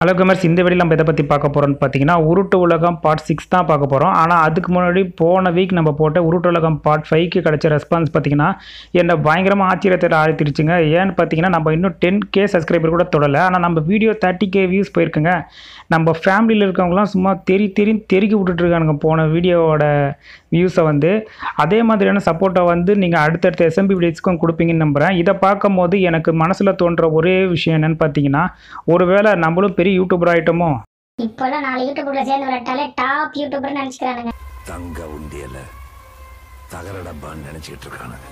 hello commerce இந்த video நம்ம எதை பற்றி பார்க்க போகிறோம்னு பார்த்தீங்கன்னா உருட்டு உலகம் பார்ட் சிக்ஸ் தான் பார்க்க போகிறோம் ஆனால் அதுக்கு முன்னாடி போன வீக் நம்ம போட்ட உருட்டு உலகம் பார்ட் ஃபைவ்க்கு கிடைச்ச ரெஸ்பான்ஸ் பார்த்தீங்கன்னா என்னை பயங்கரமாக ஆச்சரியத்தில் ஆழ்த்திருச்சுங்க ஏன்னு பார்த்தீங்கன்னா நம்ம இன்னும் டென் கே சப்ஸ்கிரைபர் கூட தொடலை ஆனால் நம்ம வீடியோ தேர்ட்டி கே வியூஸ் போயிருக்குங்க நம்ம ஃபேமிலியில் இருக்கவங்களாம் சும்மா தெரி தெரி தெருக்கி விட்டுட்ருக்கானுங்க போன வீடியோவோட வியூஸை வந்து அதே மாதிரியான சப்போர்ட்டை வந்து நீங்கள் அடுத்தடுத்த எஸ்எம்பி வீடியோஸ்க்கும் கொடுப்பீங்கன்னு நம்புகிறேன் இதை பார்க்கும்போது எனக்கு மனசில் தோன்ற ஒரே விஷயம் என்னன்னு பார்த்தீங்கன்னா ஒருவேளை நம்மளும் பெரிய யூடியூபர் ஆகிட்டோமோ இப்போல்லாம் நாலு யூடியூப்ல சேர்ந்து விளையாட்டாலே டாப் யூடியூபர் நினைச்சுக்கிறானுங்க தங்க உண்டியல தகர டப்பான்னு நினைச்சிட்டு இருக்கானுங்க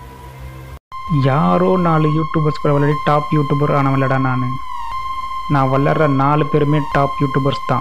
யாரோ நாலு யூடியூபர்ஸ் கூட விளையாடி டாப் யூடியூபர் ஆனவன்லடா நான் நான் வளர்ற நாலு பேருமே டாப் யூடியூபர்ஸ் தான்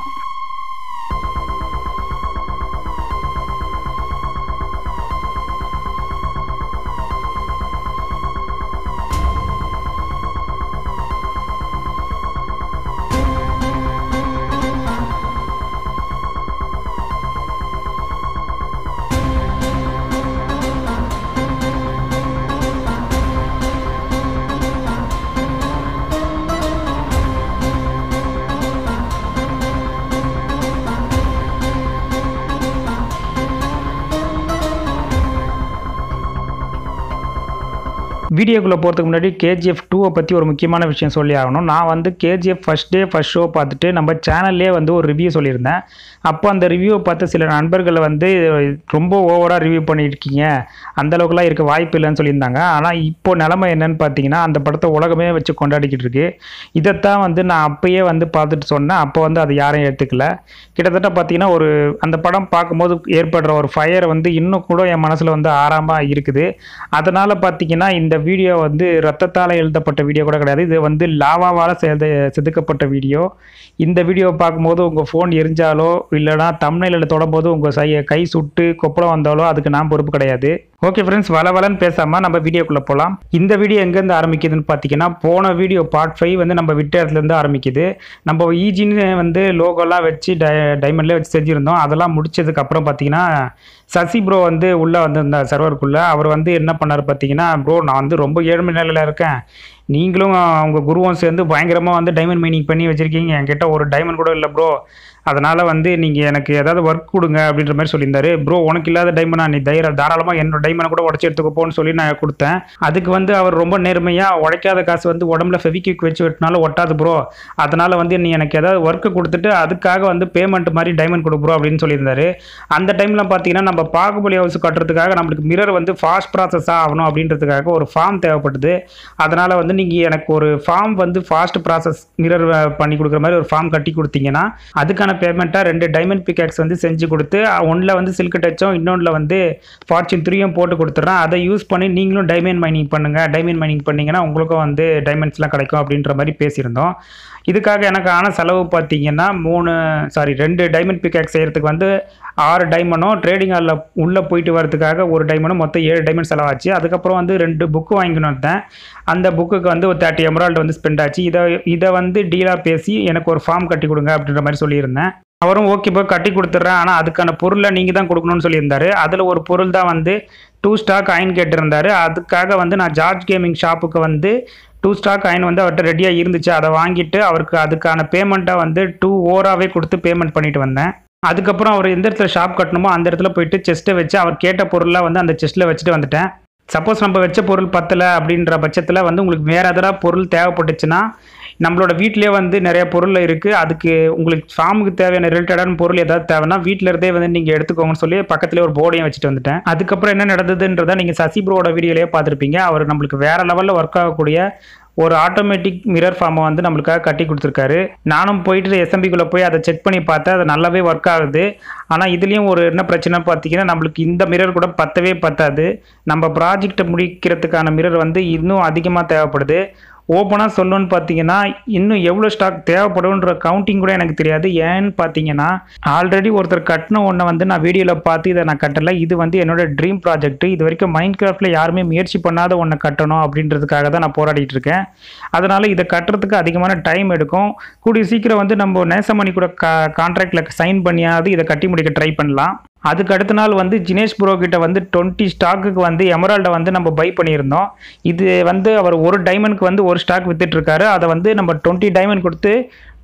வீடியோக்குள்ளே போகிறதுக்கு முன்னாடி கேஜிஎஃப் டூவை பற்றி ஒரு முக்கியமான விஷயம் சொல்லி ஆகணும் நான் வந்து KGF first day first show பார்த்துட்டு நம்ம சேனல்லே வந்து ஒரு ரிவ்யூ சொல்லியிருந்தேன் அப்போ அந்த ரிவ்யூவை பார்த்து சில நண்பர்களை வந்து ரொம்ப ஓவராக ரிவ்யூ பண்ணியிருக்கீங்க அந்த அளவுக்குலாம் இருக்க வாய்ப்பு இல்லைன்னு சொல்லியிருந்தாங்க ஆனால் இப்போ நிலமை என்னன்னு பார்த்தீங்கன்னா அந்த படத்தை உலகமே வச்சு கொண்டாடிக்கிட்டு இருக்கு இதைத்தான் வந்து நான் அப்பயே வந்து பார்த்துட்டு சொன்னேன் அப்போ வந்து அது யாரையும் எடுத்துக்கல கிட்டத்தட்ட பார்த்தீங்கன்னா ஒரு அந்த படம் பார்க்கும்போது ஏற்படுற ஒரு ஃபயர் வந்து இன்னும் கூட என் மனசில் வந்து ஆறாமல் இருக்குது அதனால் பார்த்தீங்கன்னா இந்த வீடியோ வந்து ரத்தத்தால் எழுதப்பட்ட வீடியோ கூட கிடையாது இது வந்து லாவாவால் செது செதுக்கப்பட்ட வீடியோ இந்த வீடியோவை பார்க்கும்போது உங்கள் ஃபோன் எரிஞ்சாலோ இல்லைனா தமிழில் தொடரும்போது உங்கள் சை கை சுட்டு கொப்பளம் வந்தாலோ அதுக்கு நான் பொறுப்பு கிடையாது ஓகே ஃப்ரெண்ட்ஸ் வள வளன்னு பேசாமல் நம்ம வீடியோக்குள்ளே போகலாம் இந்த வீடியோ எங்கேருந்து ஆரம்பிக்குதுன்னு பார்த்தீங்கன்னா போன வீடியோ பார்ட் ஃபைவ் வந்து நம்ம விட்ட இடத்துலேருந்து ஆரம்பிக்குது நம்ம ஈஜின்னு வந்து லோகோலாம் வச்சு டை டைமண்ட்லேயே வச்சு செஞ்சுருந்தோம் அதெல்லாம் முடிச்சதுக்கு அப்புறம் பார்த்தீங்கன்னா சசி ப்ரோ வந்து உள்ளே வந்திருந்தார் சர்வருக்குள்ளே அவர் வந்து என்ன பண்ணார் பார்த்தீங்கன்னா ப்ரோ நான் வந்து ரொம்ப ஏழ்மை நிலையில் இருக்கேன் நீங்களும் உங்கள் குருவும் சேர்ந்து பயங்கரமாக வந்து டைமண்ட் மைனிங் பண்ணி வச்சுருக்கீங்க என்கிட்ட ஒரு டைமண்ட் கூட இல்லை ப்ரோ அதனால் வந்து நீங்கள் எனக்கு ஏதாவது ஒர்க் கொடுங்க அப்படின்ற மாதிரி சொல்லியிருந்தாரு ப்ரோ உனக்கு இல்லாத டைமண்டா நீ தைர தாராளமாக என்னோட டைமண்டை கூட உடச்சி எடுத்துக்கப்போன்னு சொல்லி நான் கொடுத்தேன் அதுக்கு வந்து அவர் ரொம்ப நேர்மையாக உடைக்காத காசு வந்து உடம்புல ஃபெவிக்விக் வச்சு வெட்டினாலும் ஒட்டாது ப்ரோ அதனால் வந்து நீ எனக்கு ஏதாவது ஒர்க்கு கொடுத்துட்டு அதுக்காக வந்து பேமெண்ட் மாதிரி டைமண்ட் கொடு ப்ரோ அப்படின்னு சொல்லியிருந்தாரு அந்த டைமில் பார்த்தீங்கன்னா நம்ம பாகுபலி ஹவுஸ் கட்டுறதுக்காக நம்மளுக்கு மிரர் வந்து ஃபாஸ்ட் ப்ராசஸ் ஆகணும் அப்படின்றதுக்காக ஒரு ஃபார்ம் தேவைப்படுது அதனால் வந்து நீங்கள் எனக்கு ஒரு ஃபார்ம் வந்து ஃபாஸ்ட் ப்ராசஸ் மிரர் பண்ணி கொடுக்குற மாதிரி ஒரு ஃபார்ம் கட்டி கொடுத்தீங்கன்னா அதுக்கான பேமெண்ட்டாக ரெண்டு டைமண்ட் பிகாக்ஸ் வந்து செஞ்சு கொடுத்து ஒன்றில் வந்து சில்க் டச்சும் இன்னொன்றில் வந்து ஃபார்ச்சூன் த்ரீயும் போட்டு கொடுத்துட்றேன் அதை யூஸ் பண்ணி நீங்களும் டைமண்ட் மைனிங் பண்ணுங்கள் டைமண்ட் மைனிங் பண்ணிங்கன்னா உங்களுக்கும் வந்து டைமண்ட்ஸ்லாம் கிடைக்கும் அப்படின்ற மாதிரி பேசியிருந்தோம் இதுக்காக எனக்கு ஆன செலவு பார்த்தீங்கன்னா மூணு சாரி ரெண்டு டைமண்ட் பிகாக்ஸ் செய்கிறதுக்கு வந்து ஆறு டைமண்டும் ட்ரேடிங் ஹாலில் உள்ளே போயிட்டு வரதுக்காக ஒரு டைமண்டும் மொத்தம் ஏழு டைமண்ட் செலவாச்சு அதுக்கப்புறம் வந்து ரெண்டு புக்கு வாங்கிக்கணும் வந்தேன் அந்த புக்குக்கு வந்து ஒரு தேர்ட்டி எமரால்டு வந்து ஸ்பெண்ட் ஆச்சு இதை இதை வந்து டீலாக பேசி எனக்கு ஒரு ஃபார்ம் கட்டி கொடுங்க அப்படின்ற மாதிரி சொல்லியிருந்தேன் அவரும் ஓகே போய் கட்டி கொடுத்துட்றேன் ஆனால் அதுக்கான பொருளை நீங்கள் தான் கொடுக்கணும்னு சொல்லியிருந்தாரு அதில் ஒரு பொருள் தான் வந்து டூ ஸ்டாக் அயன் கேட்டிருந்தாரு அதுக்காக வந்து நான் ஜார்ஜ் கேமிங் ஷாப்புக்கு வந்து டூ ஸ்டாக் அயன் வந்து அவர்கிட்ட ரெடியாக இருந்துச்சு அதை வாங்கிட்டு அவருக்கு அதுக்கான பேமெண்ட்டாக வந்து டூ ஓராகவே கொடுத்து பேமெண்ட் பண்ணிட்டு வந்தேன் அதுக்கப்புறம் அவர் எந்த இடத்துல ஷாப் கட்டணுமோ அந்த இடத்துல போயிட்டு செஸ்ட்டை வச்சு அவர் கேட்ட பொருளாக வந்து அந்த செஸ்ட்டில் வச்சுட்டு வந்துட்டேன் சப்போஸ் நம்ம வச்ச பொருள் பத்தலை அப்படின்ற பட்சத்தில் வந்து உங்களுக்கு வேறு எதனா பொருள் தேவைப்பட்டுச்சுன்னா நம்மளோட வீட்டிலே வந்து நிறைய பொருள் இருக்குது அதுக்கு உங்களுக்கு ஃபார்முக்கு தேவையான ரிலேட்டடான பொருள் ஏதாவது தேவைன்னா வீட்டில் இருந்தே வந்து நீங்கள் எடுத்துக்கோங்கன்னு சொல்லி பக்கத்துலேயே ஒரு போர்டையும் வச்சுட்டு வந்துட்டேன் அதுக்கப்புறம் என்ன நடந்ததுன்றதை நீங்கள் சசி ப்ரோட வீடியோலேயே பார்த்துருப்பீங்க அவர் நம்மளுக்கு வேறு லெவலில் ஒர்க் ஆகக்கூடிய ஒரு ஆட்டோமேட்டிக் மிரர் ஃபார்மை வந்து நம்மளுக்காக கட்டி கொடுத்துருக்காரு நானும் போயிட்டு எஸ்எம்பிக்குள்ளே போய் அதை செக் பண்ணி பார்த்தேன் அது நல்லாவே ஒர்க் ஆகுது ஆனால் இதுலேயும் ஒரு என்ன பிரச்சனை பார்த்தீங்கன்னா நம்மளுக்கு இந்த மிரர் கூட பத்தவே பத்தாது நம்ம ப்ராஜெக்டை முடிக்கிறதுக்கான மிரர் வந்து இன்னும் அதிகமாக தேவைப்படுது ஓப்பனாக சொல்லணும்னு பார்த்தீங்கன்னா இன்னும் எவ்வளோ ஸ்டாக் தேவைப்படும்ன்ற கவுண்டிங் கூட எனக்கு தெரியாது ஏன்னு பார்த்தீங்கன்னா ஆல்ரெடி ஒருத்தர் கட்டின ஒன்றை வந்து நான் வீடியோவில் பார்த்து இதை நான் கட்டலை இது வந்து என்னோட ட்ரீம் ப்ராஜெக்ட் இது வரைக்கும் மைண்ட் கிராஃப்டில் யாருமே முயற்சி பண்ணாத ஒன்றை கட்டணும் அப்படின்றதுக்காக தான் நான் போராடிட்டு இருக்கேன் அதனால் இதை கட்டுறதுக்கு அதிகமான டைம் எடுக்கும் கூடிய சீக்கிரம் வந்து நம்ம நேசமணி கூட கா கான்ட்ராக்டில் சைன் பண்ணியாவது இதை கட்டி முடிக்க ட்ரை பண்ணலாம் அதுக்கு அடுத்த நாள் வந்து ஜினேஷ் ப்ரோ கிட்ட வந்து டுவெண்ட்டி ஸ்டாக்குக்கு வந்து எமரால்டை வந்து நம்ம பை பண்ணியிருந்தோம் இது வந்து அவர் ஒரு டைமண்ட்க்கு வந்து ஒரு ஸ்டாக் வித்துட்டு இருக்காரு அதை வந்து நம்ம டுவெண்ட்டி டைமண்ட் கொடுத்து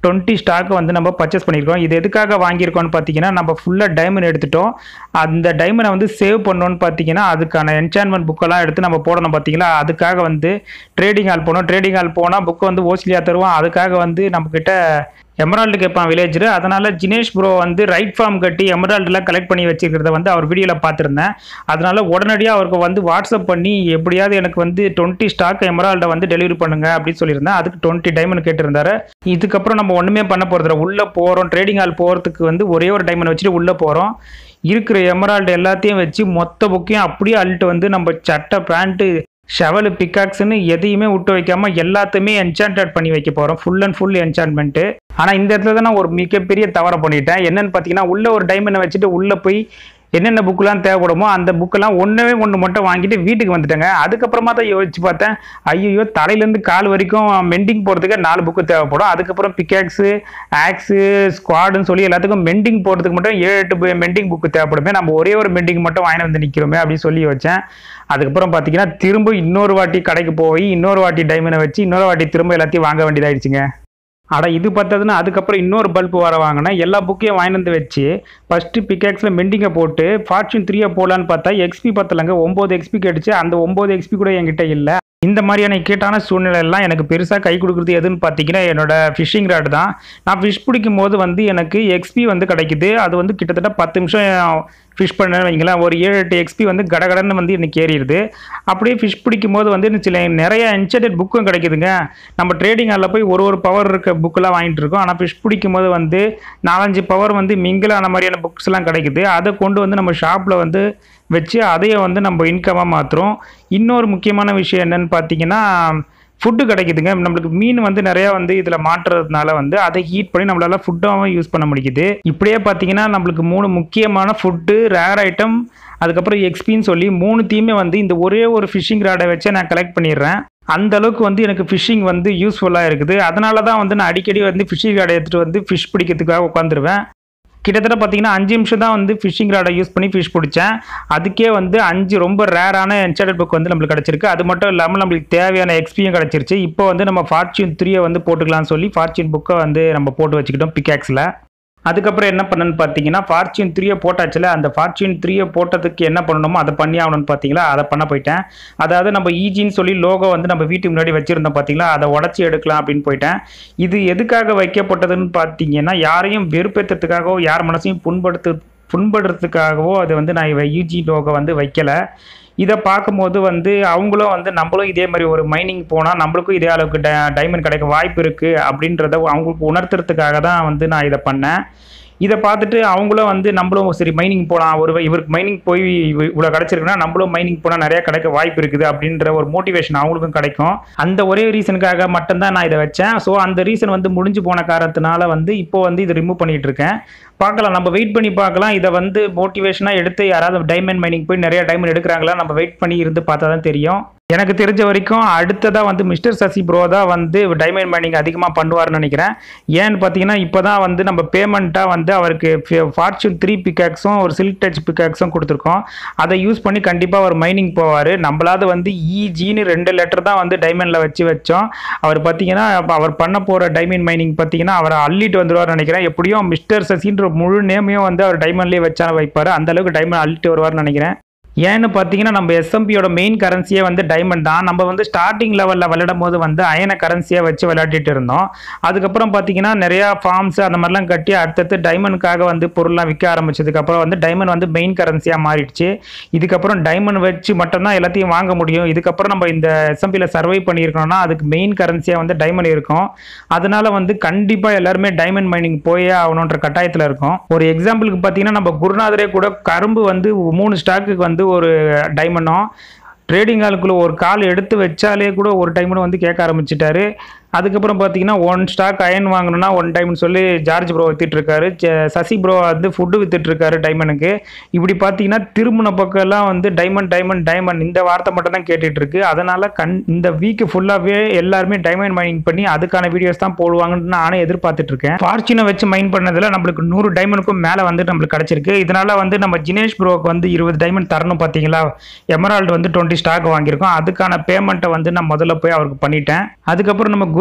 டுவெண்ட்டி ஸ்டாக்கை வந்து நம்ம பர்ச்சேஸ் பண்ணியிருக்கோம் இது எதுக்காக வாங்கியிருக்கோம்னு பார்த்தீங்கன்னா நம்ம ஃபுல்லாக டைமண்ட் எடுத்துட்டோம் அந்த டைமண்டை வந்து சேவ் பண்ணோன்னு பார்த்தீங்கன்னா அதுக்கான என்சான்மெண்ட் புக்கெல்லாம் எடுத்து நம்ம போடணும் பார்த்தீங்களா அதுக்காக வந்து ட்ரேடிங் ஹால் போனோம் ட்ரேடிங் ஹால் போனால் புக்கு வந்து ஓசிலியாக தருவோம் அதுக்காக வந்து நம்மக்கிட்ட எமரால்டு கேட்பான் வில்லேஜர் அதனால ஜினேஷ் ப்ரோ வந்து ரைட் ஃபார்ம் கட்டி எமரால்டுலாம் கலெக்ட் பண்ணி வச்சிருக்கிறத வந்து அவர் வீடியோவில் பார்த்துருந்தேன் அதனால உடனடியாக அவருக்கு வந்து வாட்ஸ்அப் பண்ணி எப்படியாவது எனக்கு வந்து டுவெண்ட்டி ஸ்டாக் எமரால்டை வந்து டெலிவரி பண்ணுங்க அப்படின்னு சொல்லியிருந்தேன் அதுக்கு டுவெண்ட்டி டைமண்ட் கேட்டிருந்தாரு இதுக்கப்புறம் நம்ம ஒன்றுமே பண்ண போகிறதில்ல உள்ளே போகிறோம் ட்ரேடிங் ஹால் போகிறதுக்கு வந்து ஒரே ஒரு டைமண்ட் வச்சுட்டு உள்ளே போகிறோம் இருக்கிற எமரால்டு எல்லாத்தையும் வச்சு மொத்த புக்கையும் அப்படியே அள்ளிட்டு வந்து நம்ம சட்டை பேண்ட்டு ஷவலு பிக்காக்ஸ்னு எதையுமே விட்டு வைக்காம எல்லாத்தையுமே என்சாண்டட் பண்ணி வைக்க போகிறோம் ஃபுல் அண்ட் ஃபுல் என்சான்மெண்ட்டு ஆனால் இந்த இடத்துல தான் நான் ஒரு மிகப்பெரிய தவறை பண்ணிட்டேன் என்னன்னு பார்த்தீங்கன்னா உள்ள ஒரு டைமண்டை வச்சுட்டு உள்ளே போய் என்னென்ன புக்கெலாம் தேவைப்படுமோ அந்த புக்கெல்லாம் ஒன்றவே ஒன்று மட்டும் வாங்கிட்டு வீட்டுக்கு வந்துட்டேங்க அதுக்கப்புறமா தான் யோசிச்சு பார்த்தேன் ஐயோ தலையிலேருந்து கால் வரைக்கும் மெண்டிங் போகிறதுக்கு நாலு புக்கு தேவைப்படும் அதுக்கப்புறம் பிக்காக்ஸு ஆக்ஸு ஸ்குவாடுன்னு சொல்லி எல்லாத்துக்கும் மெண்டிங் போகிறதுக்கு மட்டும் ஏழு எட்டு மெண்டிங் புக்கு தேவைப்படுமே நம்ம ஒரே ஒரு மெண்டிங் மட்டும் வாங்கி வந்து நிற்கிறோமே அப்படின்னு சொல்லி வச்சேன் அதுக்கப்புறம் பார்த்தீங்கன்னா திரும்ப இன்னொரு வாட்டி கடைக்கு போய் இன்னொரு வாட்டி டைமண்டை வச்சு இன்னொரு வாட்டி திரும்ப எல்லாத்தையும் வாங்க வேண்டியதாயிடுச்சுங்க அட இது பார்த்ததுன்னா அதுக்கப்புறம் இன்னொரு பல்பு வர வாங்கினேன் எல்லா புக்கையும் வாங்கிட்டு வந்து வச்சு ஃபஸ்ட்டு பிக்காக்ஸில் மெண்டிங்கை போட்டு ஃபார்ச்சூன் த்ரீயை போடலான்னு பார்த்தா எக்ஸ்பி பத்தலைங்க ஒம்பது எக்ஸ்பி கேட்டுச்சு அந்த ஒம்பது எக்ஸ்பி கூட என்கிட்ட இல்லை இந்த மாதிரியான இக்கட்டான சூழ்நிலை எல்லாம் எனக்கு பெருசாக கை கொடுக்குறது எதுன்னு பார்த்தீங்கன்னா என்னோட ஃபிஷிங் ராட் தான் நான் ஃபிஷ் பிடிக்கும் போது வந்து எனக்கு எக்ஸ்பி வந்து கிடைக்குது அது வந்து கிட்டத்தட்ட பத்து நிமிஷம் ஃபிஷ் பண்ணேன்னு வைங்களேன் ஒரு ஏழு எட்டு எக்ஸ்பி வந்து கடகடன்னு வந்து எனக்கு ஏறிடுது அப்படியே ஃபிஷ் பிடிக்கும் போது வந்து எனக்கு சில நிறைய என்செட்டட் புக்கும் கிடைக்குதுங்க நம்ம ட்ரேடிங் ஹாலில் போய் ஒரு ஒரு பவர் இருக்க புக்கெல்லாம் வாங்கிட்டு இருக்கோம் ஆனால் ஃபிஷ் பிடிக்கும் போது வந்து நாலஞ்சு பவர் வந்து மிங்கிள் ஆன மாதிரியான புக்ஸ் எல்லாம் கிடைக்குது அதை கொண்டு வந்து நம்ம ஷாப்பில் வந்து வச்சு அதையே வந்து நம்ம இன்கமாக மாற்றுறோம் இன்னொரு முக்கியமான விஷயம் என்னன்னு பார்த்தீங்கன்னா ஃபுட்டு கிடைக்குதுங்க நம்மளுக்கு மீன் வந்து நிறையா வந்து இதில் மாட்டுறதுனால வந்து அதை ஹீட் பண்ணி நம்மளால ஃபுட்டாகவும் யூஸ் பண்ண முடியுது இப்படியே பார்த்தீங்கன்னா நம்மளுக்கு மூணு முக்கியமான ஃபுட்டு ரேர் ஐட்டம் அதுக்கப்புறம் எக்ஸ்பின்னு சொல்லி மூணுத்தையுமே வந்து இந்த ஒரே ஒரு ஃபிஷிங் ராடை வச்சு நான் கலெக்ட் பண்ணிடுறேன் அந்த அளவுக்கு வந்து எனக்கு ஃபிஷிங் வந்து யூஸ்ஃபுல்லாக இருக்குது அதனால தான் வந்து நான் அடிக்கடி வந்து ஃபிஷிங் ராடை எடுத்துகிட்டு வந்து ஃபிஷ் பிடிக்கிறதுக்காக உட்காந்துருவேன் கிட்டத்தட்ட பார்த்தீங்கன்னா அஞ்சு நிமிஷம் தான் வந்து ஃபிஷிங் ராடை யூஸ் பண்ணி ஃபிஷ் பிடிச்சேன் அதுக்கே வந்து அஞ்சு ரொம்ப ரேரான என்சைடட் புக் வந்து நம்மளுக்கு கிடச்சிருக்கு அது மட்டும் இல்லாமல் நம்மளுக்கு தேவையான எக்ஸ்பியும் கிடச்சிருச்சு இப்போ வந்து நம்ம ஃபார்ச்சூன் த்ரீயை வந்து போட்டுக்கலாம்னு சொல்லி ஃபார்ச்சூன் புக்கை வந்து நம்ம போட்டு வச்சுக்கிட்டோம் பிக்காக்ஸில் அதுக்கப்புறம் என்ன பண்ணணும்னு பார்த்தீங்கன்னா ஃபார்ச்சூன் த்ரீயை போட்டாச்சுல அந்த ஃபார்ச்சூன் த்ரீயை போட்டதுக்கு என்ன பண்ணணுமோ அதை பண்ணி ஆகணும்னு பார்த்தீங்களா அதை பண்ண போயிட்டேன் அதாவது நம்ம ஈஜின்னு சொல்லி லோகோ வந்து நம்ம வீட்டுக்கு முன்னாடி வச்சுருந்தோம் பார்த்தீங்களா அதை உடச்சி எடுக்கலாம் அப்படின்னு போயிட்டேன் இது எதுக்காக வைக்கப்பட்டதுன்னு பார்த்தீங்கன்னா யாரையும் வெறுப்பேற்றத்துக்காகவோ யார் மனசையும் புண்படுத்து புண்படுறதுக்காகவோ அது வந்து நான் யூஜி லோகோ வந்து வைக்கலை இதை பார்க்கும்போது வந்து அவங்களும் வந்து நம்மளும் இதே மாதிரி ஒரு மைனிங் போனால் நம்மளுக்கும் இதே அளவுக்கு டை டைமண்ட் கிடைக்க வாய்ப்பு இருக்குது அப்படின்றத அவங்களுக்கு உணர்த்துறதுக்காக தான் வந்து நான் இதை பண்ணேன் இதை பார்த்துட்டு அவங்களும் வந்து நம்மளும் சரி மைனிங் போகலாம் ஒரு இவருக்கு மைனிங் போய் இவ- இவ்வளோ கிடச்சிருக்குன்னா நம்மளும் மைனிங் போனால் நிறைய கிடைக்க வாய்ப்பு இருக்குது அப்படின்ற ஒரு மோட்டிவேஷன் அவங்களுக்கும் கிடைக்கும் அந்த ஒரே ரீசனுக்காக மட்டும்தான் நான் இதை வச்சேன் ஸோ அந்த ரீசன் வந்து முடிஞ்சு போன காரணத்தினால வந்து இப்போ வந்து இதை ரிமூவ் பண்ணிட்டு இருக்கேன் பார்க்கலாம் நம்ம வெயிட் பண்ணி பார்க்கலாம் இதை வந்து மோட்டிவேஷனாக எடுத்து யாராவது டைமண்ட் மைனிங் போய் நிறைய டைமண்ட் எடுக்கிறாங்களா நம்ம வெயிட் பண்ணி இருந்து பார்த்தா தான் தெரியும் எனக்கு தெரிஞ்ச வரைக்கும் அடுத்ததாக வந்து மிஸ்டர் சசி ப்ரோ தான் வந்து டைமண்ட் மைனிங் அதிகமாக பண்ணுவார்னு நினைக்கிறேன் ஏன்னு பார்த்தீங்கன்னா இப்போ தான் வந்து நம்ம பேமெண்ட்டாக வந்து அவருக்கு ஃபார்ச்சூன் த்ரீ பிக்காக்ஸும் ஒரு சில்க் டச் பிக்காக்ஸும் கொடுத்துருக்கோம் அதை யூஸ் பண்ணி கண்டிப்பாக அவர் மைனிங் போவார் நம்மளாவது வந்து இஜின்னு ரெண்டு லெட்டர் தான் வந்து டைமண்டில் வச்சு வச்சோம் அவர் பார்த்தீங்கன்னா அப்ப அவர் பண்ண போகிற டைமண்ட் மைனிங் பார்த்தீங்கன்னா அவரை அள்ளிட்டு வந்துருவார்னு நினைக்கிறேன் எப்படியும் மிஸ்டர் சசின்ற முழு நேமையும் வந்து அவர் டைமண்ட்லேயே வச்சா வைப்பார் அந்த அளவுக்கு டைமண்ட் அள்ளிட்டு வருவார்னு நினைக்கிறேன் ஏன்னு பார்த்தீங்கன்னா நம்ம எஸ்எம்பியோட மெயின் கரன்சியே வந்து டைமண்ட் தான் நம்ம வந்து ஸ்டார்டிங் லெவலில் விளையாடும் போது வந்து அயனை கரன்சியாக வச்சு விளையாடிட்டு இருந்தோம் அதுக்கப்புறம் பார்த்தீங்கன்னா நிறையா ஃபார்ம்ஸ் அந்த மாதிரிலாம் கட்டி அடுத்தடுத்து டைமண்டுக்காக வந்து பொருள்லாம் விற்க ஆரம்பிச்சதுக்கப்புறம் வந்து டைமண்ட் வந்து மெயின் கரன்சியாக மாறிடுச்சு இதுக்கப்புறம் டைமண்ட் வச்சு மட்டும்தான் எல்லாத்தையும் வாங்க முடியும் இதுக்கப்புறம் நம்ம இந்த எஸ்எம்பியில் சர்வை பண்ணியிருக்கோம்னா அதுக்கு மெயின் கரன்சியாக வந்து டைமண்ட் இருக்கும் அதனால வந்து கண்டிப்பாக எல்லாருமே டைமண்ட் மைனிங் போயே ஆகணுன்ற கட்டாயத்தில் இருக்கும் ஒரு எக்ஸாம்பிளுக்கு பார்த்தீங்கன்னா நம்ம குருநாதரே கூட கரும்பு வந்து மூணு ஸ்டாக்குக்கு வந்து ஒரு டைமண்டும் ட்ரேடிங் ஹாலுக்குள்ள ஒரு கால் எடுத்து வச்சாலே கூட ஒரு டைமண்ட் வந்து கேட்க ஆரம்பிச்சிட்டாரு அதுக்கப்புறம் பார்த்தீங்கன்னா ஒன் ஸ்டாக் அயன் வாங்கணும்னா ஒன் டைம்னு சொல்லி ஜார்ஜ் ப்ரோ வித்துட்டு இருக்காரு ஜ- சசி ப்ரோ வந்து ஃபுட்டு வித்துட்டு இருக்காரு டைமண்டுக்கு இப்படி பார்த்தீங்கன்னா திரும்பின பக்கம் எல்லாம் வந்து டைமண்ட் டைமண்ட் டைமண்ட் இந்த வார்த்தை மட்டும் தான் கேட்டுட்டு இருக்கு அதனால கண் இந்த வீக் ஃபுல்லாகவே எல்லாருமே டைமண்ட் மைனிங் பண்ணி அதுக்கான வீடியோஸ் தான் போடுவாங்கன்னு நானே எதிர்பார்த்துட்டு இருக்கேன் ஃபார்ச்சுனை வச்சு மைன் பண்ணதுல நம்மளுக்கு நூறு டைமண்டுக்கும் மேலே வந்து நம்மளுக்கு கிடைச்சிருக்கு இதனால வந்து நம்ம ஜினேஷ் ப்ரோக்கு வந்து இருபது டைமண்ட் தரணும் பார்த்தீங்களா எமரால்டு வந்து டுவெண்ட்டி ஸ்டாக் வாங்கியிருக்கோம் அதுக்கான பேமெண்ட்டை வந்து நான் முதல்ல போய் அவருக்கு பண்ணிட்டேன் அதுக்கப்புறம் நம்ம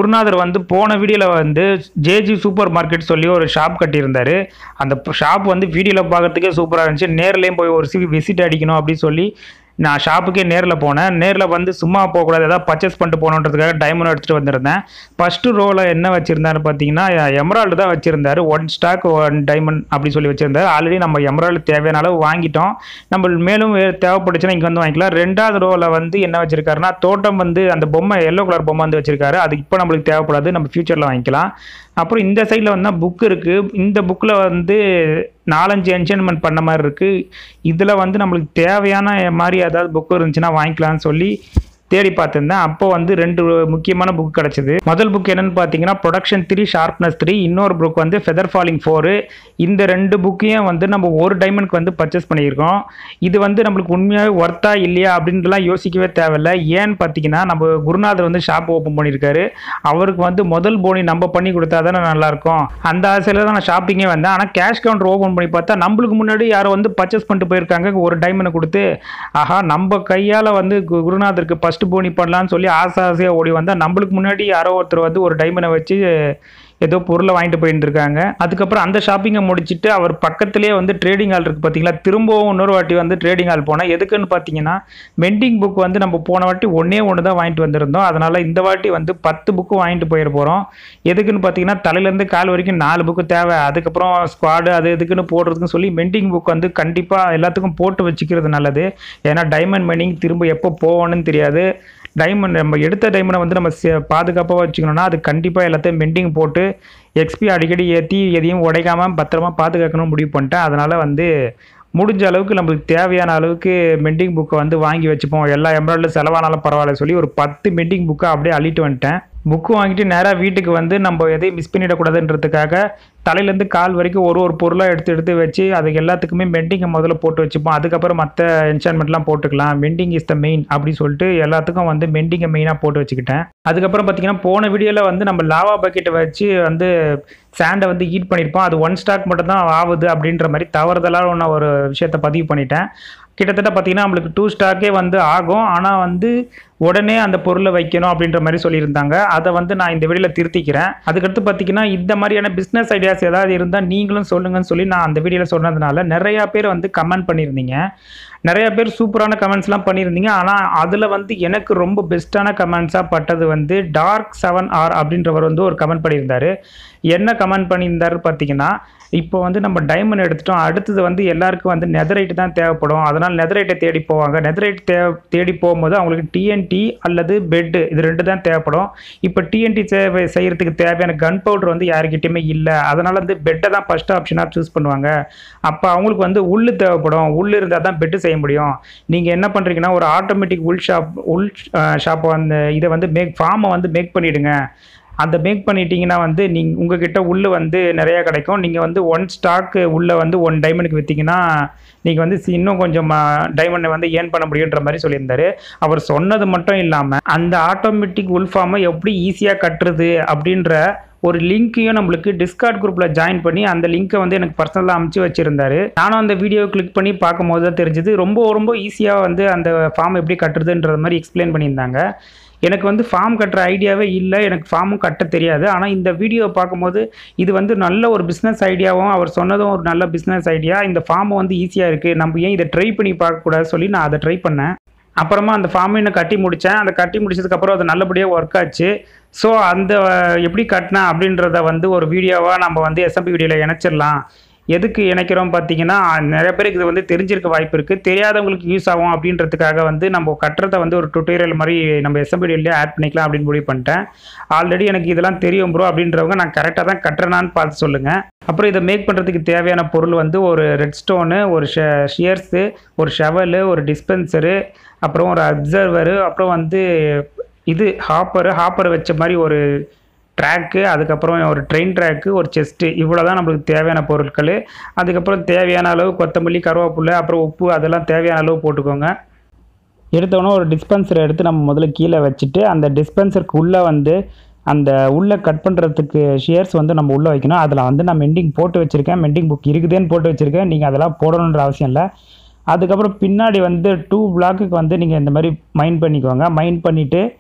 குருநாதர் வந்து போன வீடியோவில் வந்து ஜேஜி சூப்பர் மார்க்கெட் சொல்லி ஒரு ஷாப் கட்டியிருந்தாரு அந்த ஷாப் வந்து வீடியோவில் பார்க்கறதுக்கே சூப்பராக இருந்துச்சு நேர்லேயும் போய் ஒரு சி விசிட் அடிக்கணும் அப்படின்னு சொல்லி நான் ஷாப்புக்கே நேரில் போனேன் நேரில் வந்து சும்மா போகக்கூடாது ஏதாவது பர்ச்சேஸ் பண்ணிட்டு போகணுன்றதுக்காக டைமண்ட் எடுத்துகிட்டு வந்திருந்தேன் ஃபஸ்ட்டு ரோவில் என்ன வச்சுருந்தாரு பார்த்தீங்கன்னா எமரால்டு தான் வச்சுருந்தாரு ஒன் ஸ்டாக் ஒன் டைமண்ட் அப்படி சொல்லி வச்சுருந்தாரு ஆல்ரெடி நம்ம எமரால்டு தேவையான அளவு வாங்கிட்டோம் நம்ம மேலும் வே- தேவைப்பட்டுச்சுன்னா இங்கே வந்து வாங்கிக்கலாம் ரெண்டாவது ரோவில் வந்து என்ன வச்சிருக்காருன்னா தோட்டம் வந்து அந்த பொம்மை எல்லோ கலர் பொம்மை வந்து வச்சிருக்காரு அது இப்போ நம்மளுக்கு தேவைப்படாது நம்ம ஃபியூச்சரில் வாங்கிக்கலாம் அப்புறம் இந்த சைடில் வந்து புக் இருக்குது இந்த புக்கில் வந்து நாலஞ்சு என்சைன்மெண்ட் பண்ண மாதிரி இருக்குது இதில் வந்து நம்மளுக்கு தேவையான மாதிரி ஏதாவது புக் இருந்துச்சுன்னா வாங்கிக்கலாம்னு சொல்லி தேடி பார்த்துருந்தேன் அப்போ வந்து ரெண்டு முக்கியமான புக் கிடச்சிது முதல் புக் என்னன்னு பார்த்தீங்கன்னா ப்ரொடக்ஷன் த்ரீ ஷார்ப்னஸ் த்ரீ இன்னொரு புக் வந்து ஃபெதர் ஃபாலிங் ஃபோரு இந்த ரெண்டு புக்கையும் வந்து நம்ம ஒரு டைமண்ட்க்கு வந்து பர்ச்சேஸ் பண்ணியிருக்கோம் இது வந்து நம்மளுக்கு உண்மையாகவே ஒர்த்தா இல்லையா அப்படின்ட்டுலாம் யோசிக்கவே தேவையில்ல ஏன்னு பார்த்தீங்கன்னா நம்ம குருநாதர் வந்து ஷாப் ஓப்பன் பண்ணியிருக்காரு அவருக்கு வந்து முதல் போனி நம்ம பண்ணி கொடுத்தா தானே நல்லாயிருக்கும் அந்த ஆசையில் தான் நான் ஷாப்பிங்கே வந்தேன் ஆனால் கேஷ் கவுண்டர் ஓப்பன் பண்ணி பார்த்தா நம்மளுக்கு முன்னாடி யாரோ வந்து பர்ச்சேஸ் பண்ணிட்டு போயிருக்காங்க ஒரு டைமண்டை கொடுத்து ஆஹா நம்ம கையால் வந்து கு- குருநாதருக்கு ஃபஸ்ட்டு போனி பண்ணலான்னு சொல்லி ஆசை ஆசையாக ஓடி வந்தால் நம்மளுக்கு முன்னாடி யாரோ ஒருத்தர் வந்து ஒரு டைமண்டை வச்சு ஏதோ பொருளை வாங்கிட்டு போயிட்டு இருக்காங்க அதுக்கப்புறம் அந்த ஷாப்பிங்கை முடிச்சுட்டு அவர் பக்கத்துலேயே வந்து ட்ரேடிங் ஹால் இருக்குது பார்த்தீங்களா திரும்பவும் இன்னொரு வாட்டி வந்து ட்ரேடிங் ஹால் போனேன் எதுக்குன்னு பார்த்தீங்கன்னா மெண்டிங் புக் வந்து நம்ம போன வாட்டி ஒன்றே ஒன்று தான் வாங்கிட்டு வந்திருந்தோம் அதனால் இந்த வாட்டி வந்து பத்து புக்கு வாங்கிட்டு போயிட போகிறோம் எதுக்குன்னு பார்த்தீங்கன்னா தலையிலேருந்து கால் வரைக்கும் நாலு புக்கு தேவை அதுக்கப்புறம் ஸ்குவாடு அது எதுக்குன்னு போடுறதுக்குன்னு சொல்லி மெண்டிங் புக் வந்து கண்டிப்பாக எல்லாத்துக்கும் போட்டு வச்சுக்கிறது நல்லது ஏன்னா டைமண்ட் மைனிங் திரும்ப எப்போ போவோன்னு தெரியாது டைமண்ட் நம்ம எடுத்த டைமண்டை வந்து நம்ம பாதுகாப்பாக வச்சுக்கணும்னா அது கண்டிப்பாக எல்லாத்தையும் மெண்டிங் போட்டு எக்ஸ்பி அடிக்கடி ஏற்றி எதையும் உடைக்காம பத்திரமா பாதுகாக்கணும் முடிவு பண்ணிட்டேன் அதனால் வந்து முடிஞ்ச அளவுக்கு நம்மளுக்கு தேவையான அளவுக்கு மெண்டிங் புக்கை வந்து வாங்கி வச்சுப்போம் எல்லா எம்ப்ராய்டரி செலவானாலும் பரவாயில்ல சொல்லி ஒரு பத்து மெண்டிங் புக்கை அப்படியே அள்ளிட்டு வந்துட்டேன் புக்கு வாங்கிட்டு நேராக வீட்டுக்கு வந்து நம்ம எதையும் மிஸ் பண்ணிடக்கூடாதுன்றதுக்காக தலையிலேருந்து கால் வரைக்கும் ஒரு ஒரு பொருளாக எடுத்து எடுத்து வச்சு அதுக்கு எல்லாத்துக்குமே மெண்டிங்கை முதல்ல போட்டு வச்சுப்போம் அதுக்கப்புறம் மற்ற என்சான்மெண்ட்லாம் போட்டுக்கலாம் மெண்டிங் இஸ் த மெயின் அப்படி சொல்லிட்டு எல்லாத்துக்கும் வந்து மெண்டிங்கை மெயினாக போட்டு வச்சுக்கிட்டேன் அதுக்கப்புறம் பார்த்தீங்கன்னா போன வீடியோவில் வந்து நம்ம லாவா பக்கெட்டை வச்சு வந்து சாண்டை வந்து ஹீட் பண்ணியிருப்போம் அது ஒன் ஸ்டாக் மட்டும் தான் ஆகுது அப்படின்ற மாதிரி தவறுதலாக நான் ஒரு விஷயத்த பதிவு பண்ணிட்டேன் கிட்டத்தட்ட பார்த்தீங்கன்னா நம்மளுக்கு டூ ஸ்டாக்கே வந்து ஆகும் ஆனால் வந்து உடனே அந்த பொருளை வைக்கணும் அப்படின்ற மாதிரி சொல்லியிருந்தாங்க அதை வந்து நான் இந்த வீடியோவில் திருத்திக்கிறேன் அதுக்கடுத்து பார்த்தீங்கன்னா இந்த மாதிரியான பிஸ்னஸ் ஐடியாஸ் ஏதாவது இருந்தால் நீங்களும் சொல்லுங்கன்னு சொல்லி நான் அந்த வீடியோவில் சொன்னதுனால நிறையா பேர் வந்து கமெண்ட் பண்ணியிருந்தீங்க நிறைய பேர் சூப்பரான கமெண்ட்ஸ்லாம் பண்ணியிருந்தீங்க ஆனால் அதில் வந்து எனக்கு ரொம்ப பெஸ்ட்டான கமெண்ட்ஸாக பட்டது வந்து டார்க் செவன் ஆர் அப்படின்றவர் வந்து ஒரு கமெண்ட் பண்ணியிருந்தாரு என்ன கமெண்ட் பண்ணியிருந்தாரு பார்த்தீங்கன்னா இப்போ வந்து நம்ம டைமண்ட் எடுத்துட்டோம் அடுத்தது வந்து எல்லாருக்கும் வந்து நெதரைட் தான் தேவைப்படும் அதனால் நெதரைட்டை தேடி போவாங்க நெதரைட் தே தேடி போகும்போது அவங்களுக்கு டிஎன்டி அல்லது பெட்டு இது ரெண்டு தான் தேவைப்படும் இப்போ டிஎன்டி தேவை செய்கிறதுக்கு தேவையான கன் பவுடர் வந்து யாருக்கிட்டையுமே இல்லை அதனால் வந்து பெட்டை தான் ஃபஸ்ட் ஆப்ஷனாக சூஸ் பண்ணுவாங்க அப்போ அவங்களுக்கு வந்து உள்ளு தேவைப்படும் உள்ளு இருந்தால் தான் பெட்டு செய்ய முடியும் நீங்கள் என்ன பண்ணுறீங்கன்னா ஒரு ஆட்டோமேட்டிக் உள் ஷாப் உள் ஷாப்பை வந்து இதை வந்து மேக் ஃபார்மை வந்து மேக் பண்ணிவிடுங்க அந்த மேக் பண்ணிட்டீங்கன்னா வந்து நீங்கள் உங்ககிட்ட உள்ளே வந்து நிறையா கிடைக்கும் நீங்கள் வந்து ஒன் ஸ்டாக்கு உள்ளே வந்து ஒன் டைமண்டுக்கு விற்றீங்கன்னா நீங்கள் வந்து சி- இன்னும் கொஞ்சம் டைமண்டை வந்து ஏர்ன் பண்ண முடியுன்ற மாதிரி சொல்லியிருந்தாரு அவர் சொன்னது மட்டும் இல்லாமல் அந்த ஆட்டோமேட்டிக் உள் ஃபார்மை எப்படி ஈஸியாக கட்டுறது அப்படின்ற ஒரு லிங்க்கையும் நம்மளுக்கு டிஸ்கார்ட் குரூப்பில் ஜாயின் பண்ணி அந்த லிங்க்கை வந்து எனக்கு பர்சனலாக அமுச்சு வச்சுருந்தாரு நானும் அந்த வீடியோ கிளிக் பண்ணி பார்க்கும்போது தான் தெரிஞ்சது ரொம்ப ரொம்ப ஈஸியாக வந்து அந்த ஃபார்ம் எப்படி கட்டுறதுன்ற மாதிரி எக்ஸ்பிளைன் பண்ணியிருந்தாங்க எனக்கு வந்து ஃபார்ம் கட்டுற ஐடியாவே இல்லை எனக்கு ஃபார்மும் கட்ட தெரியாது ஆனால் இந்த வீடியோ பார்க்கும்போது இது வந்து நல்ல ஒரு பிஸ்னஸ் ஐடியாவும் அவர் சொன்னதும் ஒரு நல்ல பிஸ்னஸ் ஐடியா இந்த ஃபார்ம் வந்து ஈஸியாக இருக்குது நம்ம ஏன் இதை ட்ரை பண்ணி பார்க்கக்கூடாது சொல்லி நான் அதை ட்ரை பண்ணேன் அப்புறமா அந்த ஃபார்மை நான் கட்டி முடித்தேன் அந்த கட்டி முடிச்சதுக்கப்புறம் அது நல்லபடியாக ஒர்க் ஆச்சு ஸோ அந்த அஹ், எப்படி கட்டினேன் அப்படின்றத வந்து ஒரு வீடியோவாக நம்ம வந்து எஸ்எம்பி வீடியோவில் இணைச்சிடலாம் எதுக்கு இணைக்கிறோம் பார்த்தீங்கன்னா நிறைய பேருக்கு இது வந்து தெரிஞ்சிருக்க வாய்ப்பு இருக்குது தெரியாதவங்களுக்கு யூஸ் ஆகும் அப்படின்றதுக்காக வந்து நம்ம கட்டுறதை வந்து ஒரு டுட்டோரியல் மாதிரி நம்ம எஸ்எம்பி வீடியோலேயே ஆட் பண்ணிக்கலாம் அப்படின்னு முடிவு பண்ணிட்டேன் ஆல்ரெடி எனக்கு இதெல்லாம் தெரியும் ப்ரோ அப்படின்றவங்க நான் கரெக்டாக தான் கட்டுறேனான்னு பார்த்து சொல்லுங்கள் அப்புறம் இதை மேக் பண்ணுறதுக்கு தேவையான பொருள் வந்து ஒரு ரெட் ஸ்டோனு ஒரு ஷ ஷியர்ஸு ஒரு ஷவலு ஒரு டிஸ்பென்சரு அப்புறம் ஒரு அப்சர்வரு அப்புறம் வந்து இது ஹாப்பரு ஹாப்பர் வச்ச மாதிரி ஒரு ட்ராக்கு அதுக்கப்புறம் ஒரு ட்ரெயின் ட்ராக்கு ஒரு செஸ்ட்டு இவ்வளோ தான் நம்மளுக்கு தேவையான பொருட்கள் அதுக்கப்புறம் தேவையான அளவு கொத்தமல்லி கருவேப்பிலை அப்புறம் உப்பு அதெல்லாம் தேவையான அளவு போட்டுக்கோங்க எடுத்தோன்னே ஒரு டிஸ்பென்சர் எடுத்து நம்ம முதல்ல கீழே வச்சுட்டு அந்த டிஸ்பென்சருக்கு உள்ளே வந்து அந்த உள்ளே கட் பண்ணுறதுக்கு ஷேர்ஸ் வந்து நம்ம உள்ளே வைக்கணும் அதில் வந்து நான் மெண்டிங் போட்டு வச்சுருக்கேன் மெண்டிங் புக் இருக்குதுன்னு போட்டு வச்சுருக்கேன் நீங்கள் அதெல்லாம் போடணுன்ற அவசியம் இல்லை அதுக்கப்புறம் பின்னாடி வந்து டூ பிளாக்குக்கு வந்து நீங்கள் இந்த மாதிரி மைண்ட் பண்ணிக்கோங்க மைண்ட் பண்ணிவிட்டு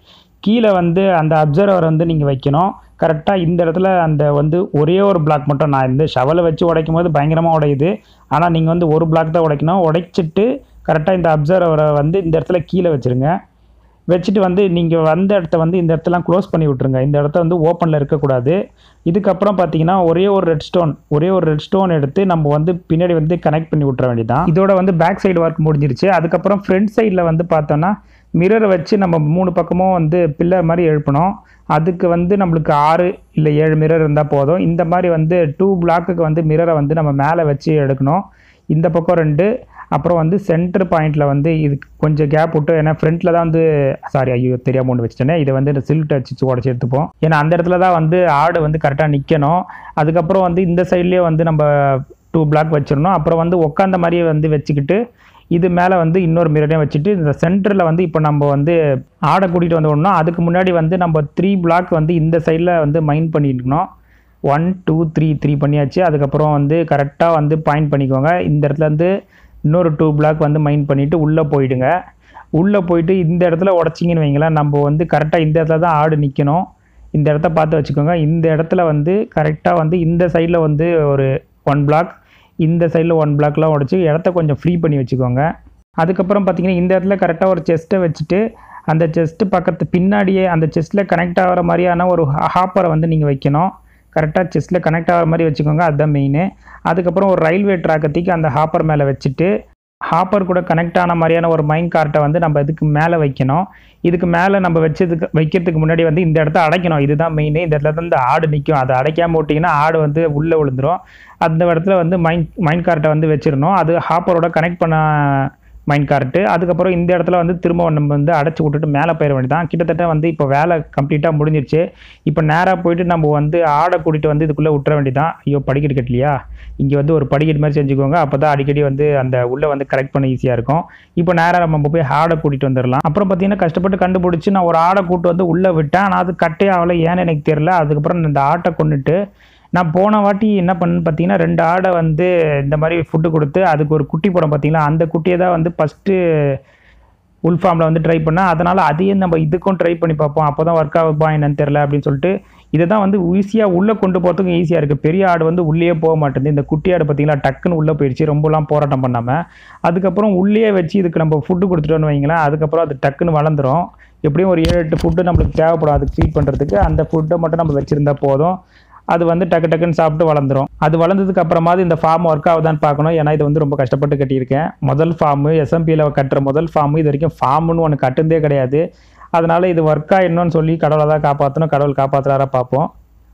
கீழே வந்து அந்த அப்சர்வர் வந்து நீங்கள் வைக்கணும் கரெக்டாக இந்த இடத்துல அந்த வந்து ஒரே ஒரு பிளாக் மட்டும் நான் இந்த ஷவலை வச்சு உடைக்கும் போது பயங்கரமாக உடையுது ஆனால் நீங்கள் வந்து ஒரு பிளாக் தான் உடைக்கணும் உடைச்சிட்டு கரெக்டாக இந்த அப்சர்வரை வந்து இந்த இடத்துல கீழே வச்சுருங்க வச்சுட்டு வந்து நீங்கள் வந்த இடத்த வந்து இந்த இடத்தெல்லாம் க்ளோஸ் பண்ணி விட்ருங்க இந்த இடத்த வந்து ஓப்பனில் இருக்கக்கூடாது இதுக்கப்புறம் பார்த்தீங்கன்னா ஒரே ஒரு ரெட் ஸ்டோன் ஒரே ஒரு ரெட் ஸ்டோன் எடுத்து நம்ம வந்து பின்னாடி வந்து கனெக்ட் பண்ணி விட்ற வேண்டியதான் இதோட வந்து பேக் சைடு ஒர்க் முடிஞ்சிருச்சு அதுக்கப்புறம் ஃப்ரண்ட் சைடில் வந்து பார்த்தோன்னா மிரரை வச்சு நம்ம மூணு பக்கமும் வந்து பில்லர் மாதிரி எழுப்பணும் அதுக்கு வந்து நம்மளுக்கு ஆறு இல்லை ஏழு மிரர் இருந்தால் போதும் இந்த மாதிரி வந்து டூ பிளாக்குக்கு வந்து மிரரை வந்து நம்ம மேலே வச்சு எடுக்கணும் இந்த பக்கம் ரெண்டு அப்புறம் வந்து சென்டர் பாயிண்ட்டில் வந்து இதுக்கு கொஞ்சம் கேப் விட்டு ஏன்னா ஃப்ரண்ட்டில் தான் வந்து சாரி ஐயோ தெரியாம ஒன்று வச்சுட்டேனே இதை வந்து இந்த சில்ட் அடிச்சு உடச்சி எடுத்துப்போம் ஏன்னா அந்த இடத்துல தான் வந்து ஆடு வந்து கரெக்டாக நிற்கணும் அதுக்கப்புறம் வந்து இந்த சைட்லேயே வந்து நம்ம டூ பிளாக் வச்சிடணும் அப்புறம் வந்து உட்காந்த மாதிரியே வந்து வச்சுக்கிட்டு இது மேலே வந்து இன்னொரு மிரரையும் வச்சுட்டு இந்த சென்டரில் வந்து இப்போ நம்ம வந்து ஆடை கூட்டிகிட்டு வந்து விடணும் அதுக்கு முன்னாடி வந்து நம்ம த்ரீ பிளாக் வந்து இந்த சைடில் வந்து மைண்ட் பண்ணிட்டுக்கணும் ஒன் டூ த்ரீ த்ரீ பண்ணியாச்சு அதுக்கப்புறம் வந்து கரெக்டாக வந்து பாயிண்ட் பண்ணிக்கோங்க இந்த இடத்துல இருந்து இன்னொரு டூ பிளாக் வந்து மைண்ட் பண்ணிவிட்டு உள்ளே போயிடுங்க உள்ளே போயிட்டு இந்த இடத்துல உடச்சிங்கன்னு வைங்களேன் நம்ம வந்து கரெக்டாக இந்த இடத்துல தான் ஆடு நிற்கணும் இந்த இடத்த பார்த்து வச்சுக்கோங்க இந்த இடத்துல வந்து கரெக்டாக வந்து இந்த சைடில் வந்து ஒரு ஒன் பிளாக் இந்த சைடில் ஒன் பிளாக்லாம் உடச்சி இடத்த கொஞ்சம் ஃப்ரீ பண்ணி வச்சுக்கோங்க அதுக்கப்புறம் பார்த்தீங்கன்னா இந்த இடத்துல கரெக்டாக ஒரு செஸ்ட்டை வச்சுட்டு அந்த செஸ்ட்டு பக்கத்து பின்னாடியே அந்த செஸ்ட்டில் கனெக்ட் ஆகிற மாதிரியான ஒரு ஹாப்பரை வந்து நீங்கள் வைக்கணும் கரெக்டாக செஸ்ட்டில் கனெக்ட் ஆகிற மாதிரி வச்சுக்கோங்க அதுதான் மெயின் அதுக்கப்புறம் ஒரு ரயில்வே ட்ராக்கை தூக்கி அந்த ஹாப்பர் மேலே வச்சுட்டு ஹாப்பர் கூட கனெக்ட் ஆன மாதிரியான ஒரு மைண்ட் கார்ட்டை வந்து நம்ம இதுக்கு மேலே வைக்கணும் இதுக்கு மேலே நம்ம வச்சதுக்கு வைக்கிறதுக்கு முன்னாடி வந்து இந்த இடத்த அடைக்கணும் இதுதான் மெயின் இந்த இடத்துல தான் இந்த ஆடு நிற்கும் அதை அடைக்காம விட்டிங்கன்னா ஆடு வந்து உள்ளே விழுந்துரும் அந்த இடத்துல வந்து மைண்ட் மைண்ட் கார்ட்டை வந்து வச்சிடணும் அது ஹாப்பரோட கனெக்ட் பண்ண மைண்ட் கார்ட்டு அதுக்கப்புறம் இந்த இடத்துல வந்து திரும்ப நம்ம வந்து அடைச்சி விட்டுட்டு மேலே போயிட வேண்டியதான் கிட்டத்தட்ட வந்து இப்போ வேலை கம்ப்ளீட்டாக முடிஞ்சிருச்சு இப்போ நேராக போயிட்டு நம்ம வந்து ஆடை கூட்டிகிட்டு வந்து இதுக்குள்ளே விட்டுற வேண்டியதான் ஐயோ படிக்கட்டு கட்டலையா இங்கே வந்து ஒரு படிக்கட்டு மாதிரி செஞ்சுக்கோங்க அப்போ தான் அடிக்கடி வந்து அந்த உள்ளே வந்து கரெக்ட் பண்ண ஈஸியாக இருக்கும் இப்போ நேராக நம்ம போய் ஆடை கூட்டிகிட்டு வந்துடலாம் அப்புறம் பார்த்தீங்கன்னா கஷ்டப்பட்டு கண்டுபிடிச்சி நான் ஒரு ஆடை கூட்டு வந்து உள்ளே விட்டேன் ஆனால் அது கட்டே ஆகலை ஏன்னு எனக்கு தெரியல அதுக்கப்புறம் இந்த ஆட்டை கொண்டுட்டு நான் போன வாட்டி என்ன பண்ணேன்னு பார்த்தீங்கன்னா ரெண்டு ஆடை வந்து இந்த மாதிரி ஃபுட்டு கொடுத்து அதுக்கு ஒரு குட்டி படம் பார்த்தீங்களா அந்த குட்டியை தான் வந்து ஃபஸ்ட்டு உல்ஃபார்மில் வந்து ட்ரை பண்ணேன் அதனால் அதையே நம்ம இதுக்கும் ட்ரை பண்ணி பார்ப்போம் அப்போ தான் ஒர்க் ஆகுப்பா என்னன்னு தெரில அப்படின்னு சொல்லிட்டு இதை தான் வந்து ஈஸியாக உள்ளே கொண்டு போகிறதுக்கும் ஈஸியாக இருக்குது பெரிய ஆடு வந்து உள்ளே போக மாட்டேங்குது இந்த குட்டி ஆடு பார்த்தீங்களா டக்குன்னு உள்ளே போயிடுச்சு ரொம்பலாம் போராட்டம் பண்ணாமல் அதுக்கப்புறம் உள்ளே வச்சு இதுக்கு நம்ம ஃபுட்டு கொடுத்துட்டோன்னு வைங்களேன் அதுக்கப்புறம் அது டக்குன்னு வளர்ந்துரும் எப்படியும் ஒரு ஏழு எட்டு ஃபுட்டு நம்மளுக்கு தேவைப்படும் அதுக்கு ஃபீட் பண்ணுறதுக்கு அந்த ஃபுட்டை மட்டும் நம்ம வச்சுருந்தா போதும் அது வந்து டக்கு டக்குன்னு சாப்பிட்டு வளர்ந்துரும் அது வளர்ந்ததுக்கு அப்புறமாவது இந்த ஃபார்ம் ஒர்க் ஆகுதான்னு பார்க்கணும் ஏன்னா இது வந்து ரொம்ப கஷ்டப்பட்டு கட்டியிருக்கேன் முதல் ஃபார்மு எஸ்எம்பியில் கட்டுற முதல் ஃபார்மு இது வரைக்கும் ஃபார்முன்னு ஒன்று கட்டுனதே கிடையாது அதனால இது ஒர்க் ஆகிடணும்னு சொல்லி கடவுளை தான் காப்பாற்றணும் கடவுள் காப்பாற்றுறாரா பார்ப்போம்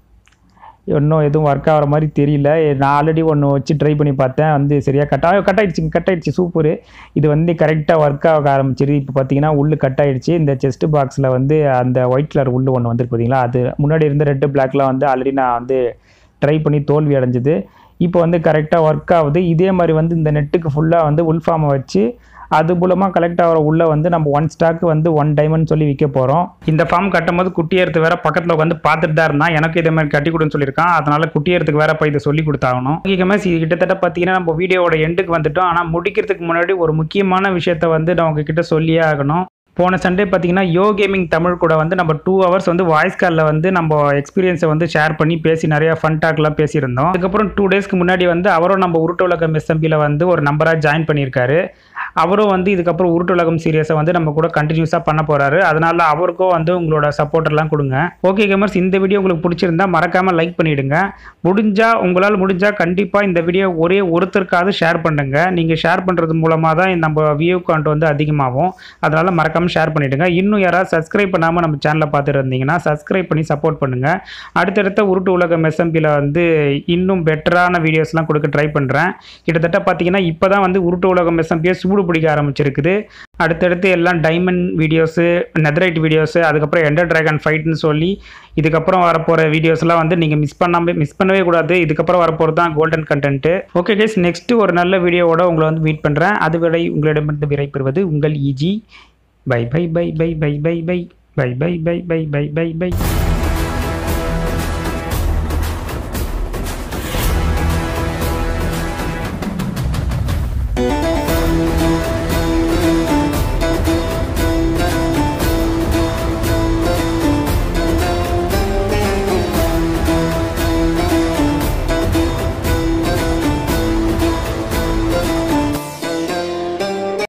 இன்னும் எதுவும் ஒர்க் ஆகிற மாதிரி தெரியல நான் ஆல்ரெடி ஒன்று வச்சு ட்ரை பண்ணி பார்த்தேன் வந்து சரியாக கட் ஆ கட் ஆயிடுச்சு கட் ஆயிடுச்சு சூப்பர் இது வந்து கரெக்டாக ஒர்க் ஆக ஆரம்பிச்சிரு இப்போ பார்த்தீங்கன்னா உள்ளு கட் ஆயிடுச்சு இந்த செஸ்ட் பாக்ஸில் வந்து அந்த ஒயிட் கலர் உள்ளு ஒன்று வந்துருக்கு பார்த்தீங்களா அது முன்னாடி இருந்த ரெட்டு பிளாக்லாம் வந்து ஆல்ரெடி நான் வந்து ட்ரை பண்ணி தோல்வி அடைஞ்சது இப்போ வந்து கரெக்டாக ஒர்க் ஆகுது இதே மாதிரி வந்து இந்த நெட்டுக்கு ஃபுல்லாக வந்து உள்ஃபார்மை வச்சு அது மூலமாக கலெக்ட் ஆகிற உள்ள வந்து நம்ம ஒன் ஸ்டாக் வந்து ஒன் டைமண்ட் சொல்லி விற்க போகிறோம் இந்த ஃபார்ம் கட்டும் போது குட்டியேறத்து வேற பக்கத்தில் உட்காந்து பார்த்துட்டு தான் இருந்தான் எனக்கு இதே மாதிரி கட்டி கொடுன்னு சொல்லியிருக்கான் அதனால குட்டியேறத்துக்கு வேற போய் இதை சொல்லி கொடுத்தாகணும் முக்கியமாக இது கிட்டத்தட்ட பார்த்தீங்கன்னா நம்ம வீடியோவோட எண்டுக்கு வந்துட்டோம் ஆனால் முடிக்கிறதுக்கு முன்னாடி ஒரு முக்கியமான விஷயத்த வந்து நான் உங்ககிட்ட சொல்லியே ஆகணும் போன சண்டே பார்த்தீங்கன்னா யோ கேமிங் தமிழ் கூட வந்து நம்ம டூ ஹவர்ஸ் வந்து வாய்ஸ் காலில் வந்து நம்ம எக்ஸ்பீரியன்ஸை வந்து ஷேர் பண்ணி பேசி நிறைய ஃபன் டாக்லாம் பேசியிருந்தோம் அதுக்கப்புறம் டூ டேஸ்க்கு முன்னாடி வந்து அவரும் நம்ம உருட்டு உலகம் எஸ்எம்பியில் வந்து ஒரு நம்பராக ஜாயின் பண்ணியிருக்காரு அவரும் வந்து இதுக்கப்புறம் உருட்டு உலகம் சீரியஸை வந்து நம்ம கூட கண்டினியூஸாக பண்ண போகிறாரு அதனால அவருக்கும் வந்து உங்களோட சப்போர்ட் எல்லாம் கொடுங்க ஓகே கேமர்ஸ் இந்த வீடியோ உங்களுக்கு பிடிச்சிருந்தா மறக்காமல் லைக் பண்ணிவிடுங்க முடிஞ்சா உங்களால் முடிஞ்சா கண்டிப்பாக இந்த வீடியோ ஒரே ஒருத்தருக்காவது ஷேர் பண்ணுங்க நீங்கள் ஷேர் பண்ணுறது மூலமாக தான் நம்ம வியூ கவுண்ட் வந்து அதிகமாகும் அதனால் மறக்காமல் ஷேர் பண்ணிவிடுங்க இன்னும் யாராவது சப்ஸ்கிரைப் பண்ணாமல் நம்ம சேனலை பார்த்துட்டு இருந்தீங்கன்னா சப்ஸ்கிரைப் பண்ணி சப்போர்ட் பண்ணுங்கள் அடுத்தடுத்த உருட்டு உலகம் எஸ்எம்பியில் வந்து இன்னும் பெட்டரான வீடியோஸ்லாம் கொடுக்க ட்ரை பண்ணுறேன் கிட்டத்தட்ட பார்த்தீங்கன்னா இப்போ தான் வந்து உருட்டு உலகம் எஸ்எம்பியை சூடு பிடிக்க ஆரம்பிச்சிருக்குது அடுத்தடுத்து எல்லாம் டைமண்ட் வீடியோஸு நெதரைட் வீடியோஸு அதுக்கப்புறம் எண்டர் டிராகன் ஃபைட்னு சொல்லி இதுக்கப்புறம் வரப்போகிற வீடியோஸ்லாம் வந்து நீங்கள் மிஸ் பண்ணாமல் மிஸ் பண்ணவே கூடாது இதுக்கப்புறம் வரப்போகிறது தான் golden content okay guys next ஒரு நல்ல வீடியோவோட உங்களை வந்து மீட் பண்ணுறேன் அதுவரை உங்களிடமிருந்து விடைபெறுவது உங்கள் இஜி bye bye bye bye bye bye bye bye bye bye bye bye bye by